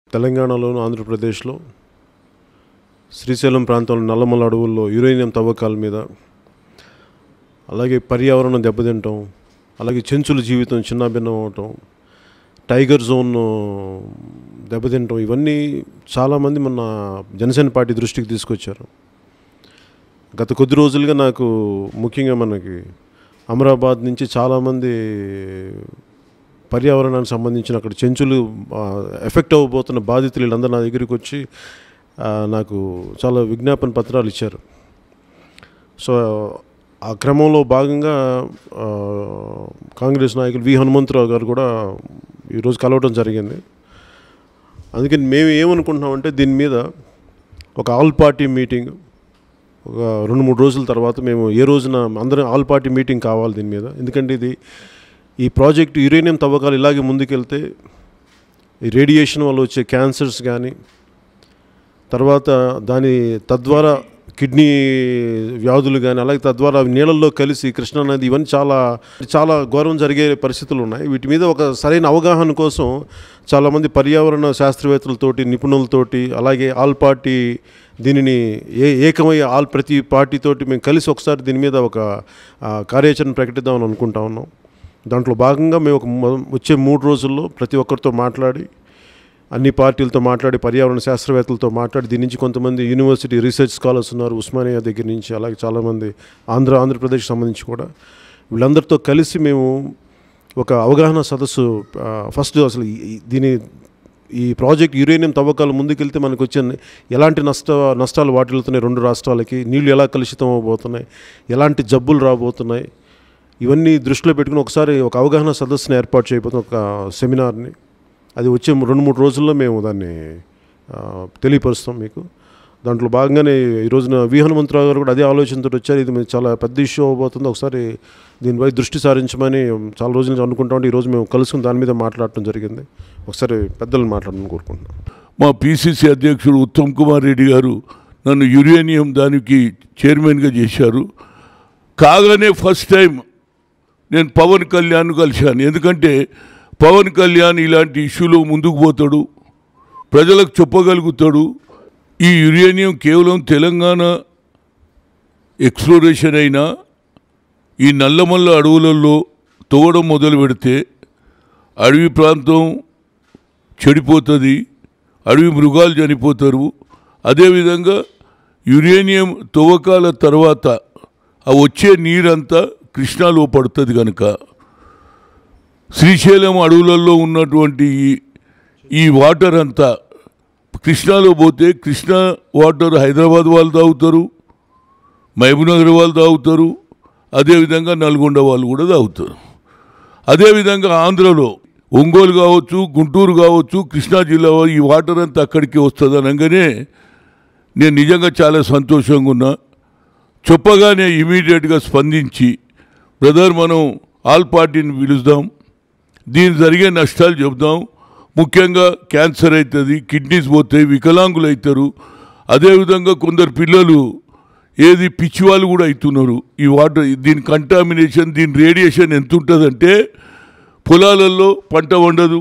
తెలంగాణలోను ఆంధ్రప్రదేశ్లో శ్రీశైలం ప్రాంతంలో నల్లమల అడవుల్లో యురేనియం తవ్వకాల మీద అలాగే పర్యావరణం దెబ్బతింటాం అలాగే చెంచుల జీవితం చిన్నాభిన్నం అవటం టైగర్ జోన్ దెబ్బతింటాం ఇవన్నీ చాలామంది మన జనసేన పార్టీ దృష్టికి తీసుకొచ్చారు గత కొద్ది రోజులుగా నాకు ముఖ్యంగా మనకి అమరాబాద్ నుంచి చాలామంది పర్యావరణానికి సంబంధించిన అక్కడ చెంచులు ఆ, ఎఫెక్ట్ అవ్వబోతున్న బాధితులు వీళ్ళందరూ నా దగ్గరికి వచ్చి ఆ, నాకు చాలా విజ్ఞాపన పత్రాలు ఇచ్చారు సో ఆ క్రమంలో భాగంగా ఆ, కాంగ్రెస్ నాయకులు వి హనుమంతరావు గారు కూడా ఈరోజు కలవడం జరిగింది అందుకని మేము ఏమనుకుంటున్నామంటే దీని మీద ఒక ఆల్ పార్టీ మీటింగ్ ఒక రెండు మూడు రోజుల తర్వాత మేము ఏ రోజున అందరం ఆల్ పార్టీ మీటింగ్ కావాలి దీని మీద ఎందుకంటే ఇది ఈ ప్రాజెక్టు యురేనియం తవ్వకాలు ఇలాగే ముందుకెళ్తే ఈ రేడియేషన్ వల్ల వచ్చే క్యాన్సర్స్ కానీ తర్వాత దాని తద్వారా కిడ్నీ వ్యాధులు కానీ అలాగే తద్వారా అవి నీళ్ళల్లో కలిసి కృష్ణా నది ఇవన్నీ చాలా చాలా ఘోరం జరిగే పరిస్థితులు ఉన్నాయి వీటి మీద ఒక సరైన అవగాహన కోసం చాలామంది పర్యావరణ శాస్త్రవేత్తలతోటి నిపుణులతోటి అలాగే ఆల్ పార్టీ దీనిని ఏ ఏకమయ్యే ఆల్ ప్రతి పార్టీతోటి మేము కలిసి ఒకసారి దీని మీద ఒక ఆ, కార్యాచరణ ప్రకటిద్దామని అనుకుంటా ఉన్నాం దాంట్లో భాగంగా మేము ఒక మొ- వచ్చే మూడు రోజుల్లో ప్రతి ఒక్కరితో మాట్లాడి అన్ని పార్టీలతో మాట్లాడి పర్యావరణ శాస్త్రవేత్తలతో మాట్లాడి దీని నుంచి కొంతమంది యూనివర్సిటీ రీసెర్చ్ స్కాలర్స్ ఉన్నారు ఉస్మానియా దగ్గర నుంచి అలాగే చాలామంది ఆంధ్ర ఆంధ్రప్రదేశ్ సంబంధించి కూడా వీళ్ళందరితో కలిసి మేము ఒక అవగాహన సదస్సు ఆ, ఫస్ట్ అసలు ఈ- ఈ- దీని ఈ ప్రాజెక్ట్ యురేనియం తవ్వకాలు ముందుకెళ్తే మనకు వచ్చే ఎలాంటి నష్ట నష్టాలు వాటిల్లుతున్నాయి రెండు రాష్ట్రాలకి నీళ్లు ఎలా కలుషితం అవబోతున్నాయి ఎలాంటి జబ్బులు రాబోతున్నాయి ఇవన్నీ దృష్టిలో పెట్టుకుని ఒకసారి ఒక అవగాహన సదస్సుని ఏర్పాటు చేయబోతున్న ఒక సెమినార్ని అది వచ్చే రెండు మూడు రోజుల్లో మేము దాన్ని ఆ, తెలియపరుస్తాం మీకు దాంట్లో భాగంగానే ఈ రోజున వి హనుమంతరావు గారు కూడా అదే ఆలోచనతో వచ్చారు ఇది మేము చాలా పెద్ద ఇష్యూ అవబోతుంది ఒకసారి దీనిపై దృష్టి సారించమని చాలా రోజుల నుంచి అనుకుంటా ఉంటే ఈరోజు మేము కలుసుకుని దాని మీద మాట్లాడటం జరిగింది ఒకసారి పెద్దలను మాట్లాడమని కోరుకుంటున్నాం మా పిసిసి అధ్యక్షుడు ఉత్తమ్ కుమార్ రెడ్డి గారు నన్ను యురేనియం దానికి చైర్మన్గా చేశారు కాగానే ఫస్ట్ టైం నేను పవన్ కళ్యాణ్ కలిశాను ఎందుకంటే పవన్ కళ్యాణ్ ఇలాంటి ఇష్యూలో ముందుకు పోతాడు ప్రజలకు చెప్పగలుగుతాడు ఈ యురేనియం కేవలం తెలంగాణ ఎక్స్ప్లోరేషన్ అయినా ఈ నల్లమల్ల అడవులలో తవ్వడం మొదలు పెడితే అడవి ప్రాంతం చెడిపోతుంది అడవి మృగాలు చనిపోతారు అదేవిధంగా యురేనియం తవ్వకాల తర్వాత ఆ వచ్చే నీరంతా కృష్ణాలో పడుతుంది కనుక శ్రీశైలం అడవులలో ఉన్నటువంటి ఈ- ఈ వాటర్ అంతా కృష్ణాలో పోతే కృష్ణా వాటర్ హైదరాబాద్ వాళ్ళు తాగుతారు మహబూబ్నగర్ వాళ్ళు తాగుతారు అదేవిధంగా నల్గొండ వాళ్ళు కూడా తాగుతారు అదేవిధంగా ఆంధ్రలో ఒంగోలు కావచ్చు గుంటూరు కావచ్చు కృష్ణా జిల్లా వా- ఈ వాటర్ అంతా అక్కడికి వస్తుంది అనగానే నేను నిజంగా చాలా సంతోషంగా ఉన్నా చెప్పగానే ఇమీడియట్గా స్పందించి బ్రదర్ మనం ఆల్ పార్టీని పిలుద్దాం దీని జరిగే నష్టాలు చెబుదాం ముఖ్యంగా క్యాన్సర్ అవుతుంది కిడ్నీస్ పోతాయి వికలాంగులు అవుతారు అదేవిధంగా కొందరు పిల్లలు ఏది పిచ్చి వాళ్ళు కూడా అవుతున్నారు ఈ వాటర్ దీని కంటామినేషన్ దీని రేడియేషన్ ఎంత ఉంటుందంటే పొలాలలో పంట వండదు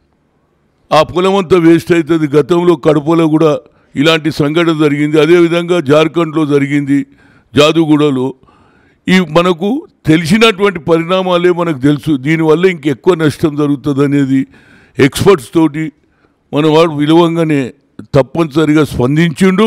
ఆ పొలం అంతా వేస్ట్ అవుతుంది గతంలో కడపలో కూడా ఇలాంటి సంఘటన జరిగింది అదేవిధంగా జార్ఖండ్లో జరిగింది జాదుగూడలో ఈ మనకు తెలిసినటువంటి పరిణామాలే మనకు తెలుసు దీనివల్ల ఇంకెక్కువ నష్టం జరుగుతుంది అనేది ఎక్స్పర్ట్స్ తోటి మన వాడు విలువంగానే తప్పనిసరిగా స్పందించిండు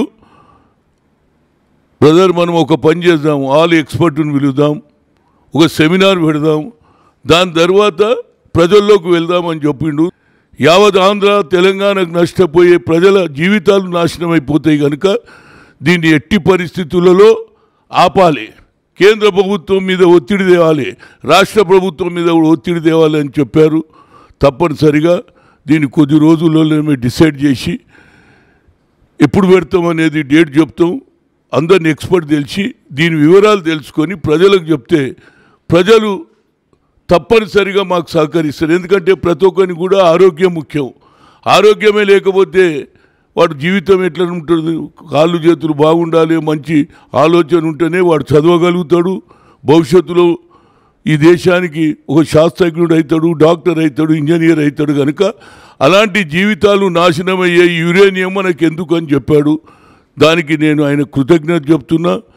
బ్రదర్ మనం ఒక పని చేద్దాం ఆల్ ఎక్స్పర్ట్ని పిలుద్దాం ఒక సెమినార్ పెడదాం దాని తర్వాత ప్రజల్లోకి వెళ్దామని చెప్పిండు యావత్ ఆంధ్ర తెలంగాణకు నష్టపోయే ప్రజల జీవితాలు నాశనం అయిపోతాయి కనుక దీన్ని ఎట్టి పరిస్థితులలో ఆపాలి కేంద్ర ప్రభుత్వం మీద ఒత్తిడి తేవాలి రాష్ట్ర ప్రభుత్వం మీద కూడా ఒత్తిడి తేవాలి అని చెప్పారు తప్పనిసరిగా దీన్ని కొద్ది రోజుల్లోనే మేము డిసైడ్ చేసి ఎప్పుడు పెడతాం అనేది డేట్ చెప్తాం అందరిని ఎక్స్పర్ట్ తెలిసి దీని వివరాలు తెలుసుకొని ప్రజలకు చెప్తే ప్రజలు తప్పనిసరిగా మాకు సహకరిస్తారు ఎందుకంటే ప్రతి ఒక్కరిని కూడా ఆరోగ్యం ముఖ్యం ఆరోగ్యమే లేకపోతే వాడు జీవితం ఎట్లా ఉంటుంది కాళ్ళు చేతులు బాగుండాలి మంచి ఆలోచన ఉంటేనే వాడు చదవగలుగుతాడు భవిష్యత్తులో ఈ దేశానికి ఒక శాస్త్రజ్ఞుడు అవుతాడు డాక్టర్ అవుతాడు ఇంజనీర్ అవుతాడు కనుక అలాంటి జీవితాలు నాశనమయ్యే యురేనియం మనకు ఎందుకు అని చెప్పాడు దానికి నేను ఆయన కృతజ్ఞత చెప్తున్నా